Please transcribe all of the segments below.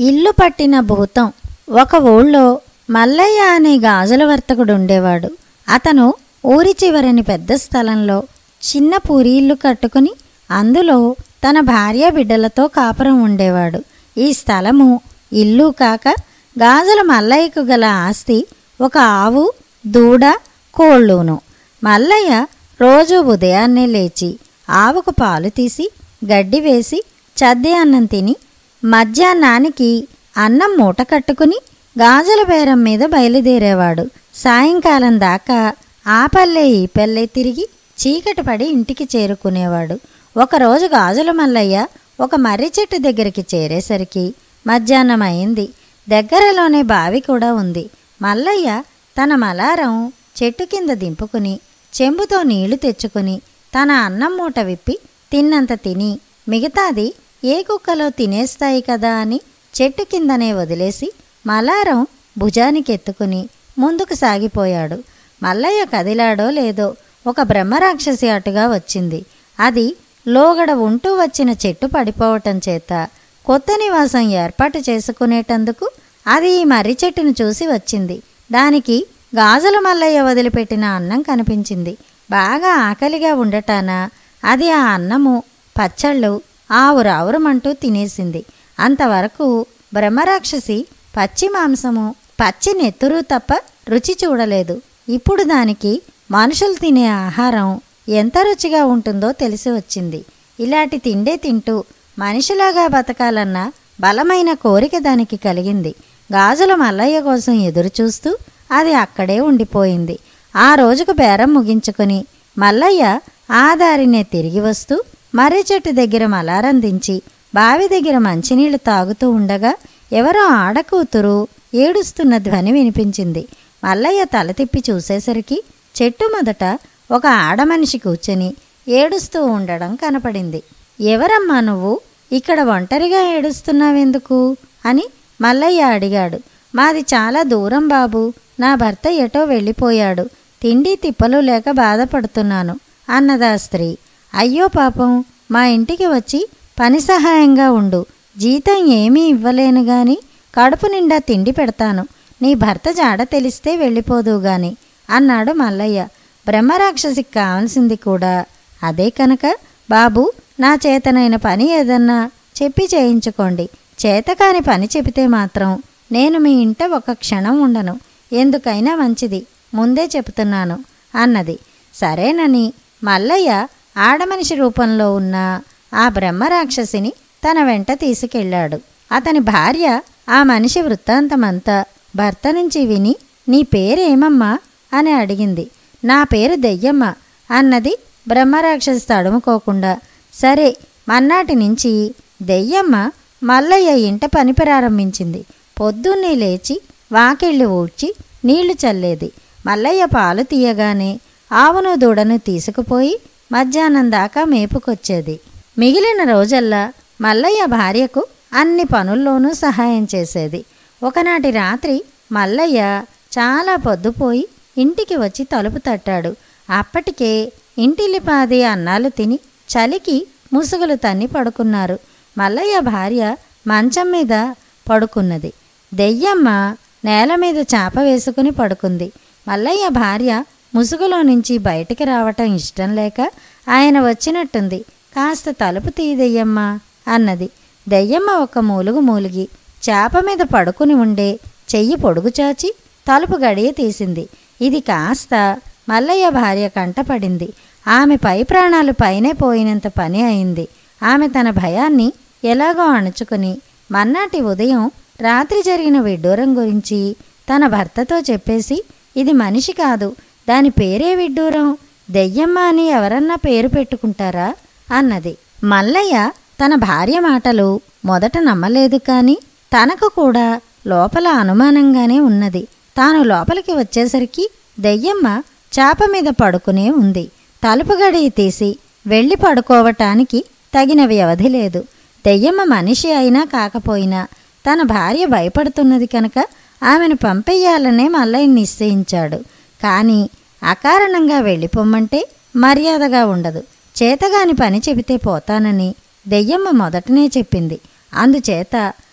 ఇల్లు పట్టిన భూతం ఒక ఊళ్ళో మల్లయ్య అనే గాజుల వర్తకుడు ఉండేవాడు అతను ఊరి చివరని పెద్ద స్థలంలో చిన్న పూరి ఇల్లు కట్టుకుని అందులో తన భార్య బిడ్డలతో కాపురం ఉండేవాడు ఈ స్థలము ఇల్లు కాక గాజుల మల్లయ్యకు గల ఆస్తి ఒక ఆవు దూడ కోళ్ళును మల్లయ్య రోజు ఉదయాన్నే లేచి ఆవుకు పాలు తీసి గడ్డి వేసి చద్ది అన్నం తిని మధ్యాహ్నానికి అన్నం మూట కట్టుకుని గాజుల బేరం మీద బయలుదేరేవాడు సాయంకాలం దాకా ఆ పల్లె ఈ పల్లె తిరిగి చీకటి పడి ఇంటికి చేరుకునేవాడు ఒకరోజు గాజుల మల్లయ్య ఒక మర్రి చెట్టు దగ్గరికి చేరేసరికి మధ్యాహ్నం అయింది దగ్గరలోనే బావి కూడా ఉంది మల్లయ్య తన మలారం చెట్టు కింద దింపుకుని చెంబుతో నీళ్లు తెచ్చుకుని తన అన్నం మూట విప్పి తిన్నంత తిని మిగతాది ఏ కుక్కలో తినేస్తాయి కదా అని చెట్టు కిందనే వదిలేసి మలారం భుజానికి ఎత్తుకుని ముందుకు సాగిపోయాడు మల్లయ్య కదిలాడో లేదో ఒక బ్రహ్మరాక్షసి అటుగా వచ్చింది అది లోగడ ఉంటూ వచ్చిన చెట్టు పడిపోవటం చేత కొత్త నివాసం ఏర్పాటు చేసుకునేటందుకు అది ఈ మర్రి చెట్టును చూసి వచ్చింది దానికి గాజుల మల్లయ్య వదిలిపెట్టిన అన్నం కనిపించింది బాగా ఆకలిగా ఉండటాన అది ఆ అన్నము పచ్చళ్ళు ఆవురావురమంటూ తినేసింది అంతవరకు బ్రహ్మరాక్షసి పచ్చి మాంసము పచ్చి నెత్తురు తప్ప రుచి చూడలేదు ఇప్పుడు దానికి మనుషులు తినే ఆహారం ఎంత రుచిగా ఉంటుందో తెలిసి వచ్చింది ఇలాంటి తిండే తింటూ మనిషిలాగా బతకాలన్న బలమైన కోరిక దానికి కలిగింది గాజుల మల్లయ్య కోసం ఎదురు చూస్తూ అది అక్కడే ఉండిపోయింది ఆ రోజుకు బేరం ముగించుకుని మల్లయ్య ఆ దారినే తిరిగి వస్తూ మర్రి చెట్టు దగ్గర మలారం దించి బావి దగ్గర మంచినీళ్లు తాగుతూ ఉండగా ఎవరో ఆడకూతురు ఏడుస్తున్న ధ్వని వినిపించింది మల్లయ్య తల తిప్పి చూసేసరికి చెట్టు మొదట ఒక ఆడమనిషి కూర్చొని ఏడుస్తూ ఉండడం కనపడింది ఎవరమ్మా నువ్వు ఇక్కడ ఒంటరిగా ఏడుస్తున్నావెందుకు అని మల్లయ్య అడిగాడు మాది చాలా దూరం బాబు నా భర్త ఎటో వెళ్ళిపోయాడు తిండి తిప్పలు లేక బాధపడుతున్నాను అన్నదా స్త్రీ అయ్యో పాపం మా ఇంటికి వచ్చి పని సహాయంగా ఉండు జీతం ఏమీ ఇవ్వలేను గాని కడుపు నిండా తిండి పెడతాను నీ భర్త జాడ తెలిస్తే వెళ్ళిపోదు గాని అన్నాడు మల్లయ్య బ్రహ్మరాక్షసికి కావాల్సింది కూడా అదే కనుక బాబు నా చేతనైన పని ఏదన్నా చెప్పి చేయించుకోండి చేతకాని పని చెబితే మాత్రం నేను మీ ఇంట ఒక క్షణం ఉండను ఎందుకైనా మంచిది ముందే చెబుతున్నాను అన్నది సరేనని మల్లయ్య ఆడమనిషి రూపంలో ఉన్న ఆ బ్రహ్మరాక్షసిని తన వెంట తీసుకెళ్ళాడు అతని భార్య ఆ మనిషి వృత్తాంతమంతా భర్త నుంచి విని నీ పేరేమమ్మా అని అడిగింది నా పేరు దెయ్యమ్మ అన్నది బ్రహ్మరాక్షసి తడుముకోకుండా సరే మన్నాటి నుంచి దెయ్యమ్మ మల్లయ్య ఇంట పని ప్రారంభించింది పొద్దున్నే లేచి వాకిళ్ళు ఊడ్చి నీళ్లు చల్లేది మల్లయ్య పాలు తీయగానే ఆవును దూడను తీసుకుపోయి మధ్యాహ్నం దాకా మేపుకొచ్చేది మిగిలిన రోజల్లా మల్లయ్య భార్యకు అన్ని పనుల్లోనూ సహాయం చేసేది ఒకనాటి రాత్రి మల్లయ్య చాలా పొద్దుపోయి ఇంటికి వచ్చి తలుపు తట్టాడు అప్పటికే ఇంటిల్లిపాది అన్నాలు తిని చలికి ముసుగులు తన్ని పడుకున్నారు మల్లయ్య భార్య మంచం మీద పడుకున్నది దెయ్యమ్మ నేల మీద చాప వేసుకుని పడుకుంది మల్లయ్య భార్య ముసుగులో నుంచి బయటికి రావటం ఇష్టం లేక ఆయన వచ్చినట్టుంది కాస్త తలుపు తీదెయ్యమ్మా అన్నది దెయ్యమ్మ ఒక మూలుగు మూలిగి చాప మీద పడుకుని ఉండే చెయ్యి పొడుగు చాచి తలుపు గడియ తీసింది ఇది కాస్త మల్లయ్య భార్య కంటపడింది ఆమె పై ప్రాణాలు పైనే పోయినంత పని అయింది ఆమె తన భయాన్ని ఎలాగో అణుచుకుని మన్నాటి ఉదయం రాత్రి జరిగిన విడ్డూరం గురించి తన భర్తతో చెప్పేసి ఇది మనిషి కాదు దాని పేరే విడ్డూరం దెయ్యమ్మ అని ఎవరన్నా పేరు పెట్టుకుంటారా అన్నది మల్లయ్య తన భార్య మాటలు మొదట నమ్మలేదు కానీ తనకు కూడా లోపల అనుమానంగానే ఉన్నది తాను లోపలికి వచ్చేసరికి దెయ్యమ్మ చాప మీద పడుకునే ఉంది తలుపు గడియ తీసి వెళ్ళి పడుకోవటానికి తగిన వ్యవధి లేదు దెయ్యమ్మ మనిషి అయినా కాకపోయినా తన భార్య భయపడుతున్నది కనుక ఆమెను పంపేయాలనే మల్లయ్య నిశ్చయించాడు కానీ అకారణంగా వెళ్ళిపోమ్మంటే మర్యాదగా ఉండదు చేతగాని పని చెబితే పోతానని దెయ్యమ్మ మొదటనే చెప్పింది అందుచేత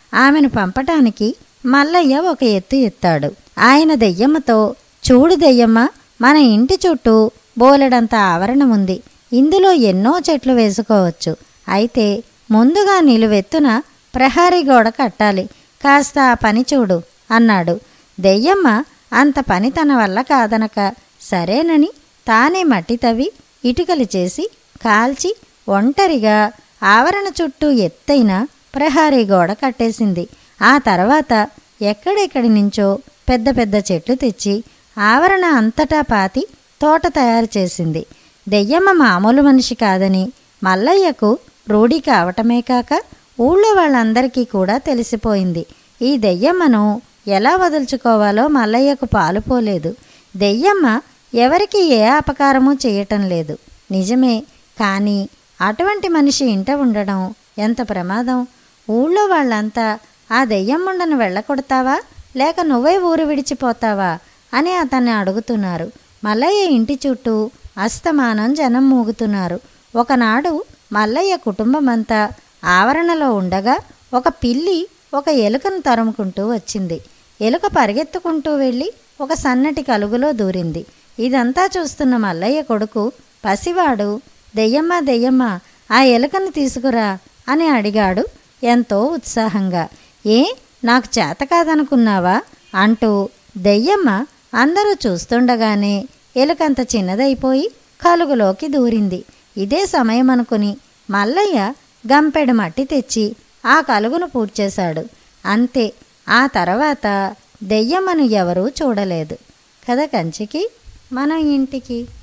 ఆమెను పంపటానికి మల్లయ్య ఒక ఎత్తు ఎత్తాడు ఆయన దెయ్యమ్మతో చూడు దెయ్యమ్మ మన ఇంటి చుట్టూ బోలెడంత ఆవరణం ఉంది ఇందులో ఎన్నో చెట్లు వేసుకోవచ్చు అయితే ముందుగా నిలువెత్తున ప్రహారీ గోడ కట్టాలి కాస్త ఆ పని చూడు అన్నాడు దెయ్యమ్మ అంత పని తన వల్ల కాదనక సరేనని తానే మట్టి తవ్వి ఇటుకలు చేసి కాల్చి ఒంటరిగా ఆవరణ చుట్టూ ఎత్తైన ప్రహారీ గోడ కట్టేసింది ఆ తర్వాత ఎక్కడెక్కడి నుంచో పెద్ద పెద్ద చెట్లు తెచ్చి ఆవరణ అంతటా పాతి తోట తయారు చేసింది దెయ్యమ్మ మామూలు మనిషి కాదని మల్లయ్యకు రూఢి కావటమే కాక ఊళ్ళో వాళ్ళందరికీ కూడా తెలిసిపోయింది ఈ దెయ్యమ్మను ఎలా వదులుచుకోవాలో మల్లయ్యకు పాలుపోలేదు దెయ్యమ్మ ఎవరికి ఏ అపకారమూ చేయటం లేదు నిజమే కానీ అటువంటి మనిషి ఇంట ఉండడం ఎంత ప్రమాదం ఊళ్ళో వాళ్ళంతా ఆ దెయ్యమ్ముండను వెళ్ళకొడతావా లేక నువ్వే ఊరు విడిచిపోతావా అని అతన్ని అడుగుతున్నారు మల్లయ్య ఇంటి చుట్టూ అస్తమానం జనం మూగుతున్నారు ఒకనాడు మల్లయ్య కుటుంబమంతా ఆవరణలో ఉండగా ఒక పిల్లి ఒక ఎలుకను తరుముకుంటూ వచ్చింది ఎలుక పరిగెత్తుకుంటూ వెళ్ళి ఒక సన్నటి కలుగులో దూరింది ఇదంతా చూస్తున్న మల్లయ్య కొడుకు పసివాడు దెయ్యమ్మ దెయ్యమ్మ ఆ ఎలుకను తీసుకురా అని అడిగాడు ఎంతో ఉత్సాహంగా ఏ నాకు చేత కాదనుకున్నావా అంటూ దెయ్యమ్మ అందరూ చూస్తుండగానే ఎలుకంత చిన్నదైపోయి కలుగులోకి దూరింది ఇదే సమయం అనుకుని మల్లయ్య గంపెడు మట్టి తెచ్చి ఆ కలుగును పూడ్చేశాడు అంతే ఆ తర్వాత దెయ్యమ్మను ఎవరూ చూడలేదు కథ కంచికి మన ఇంటికి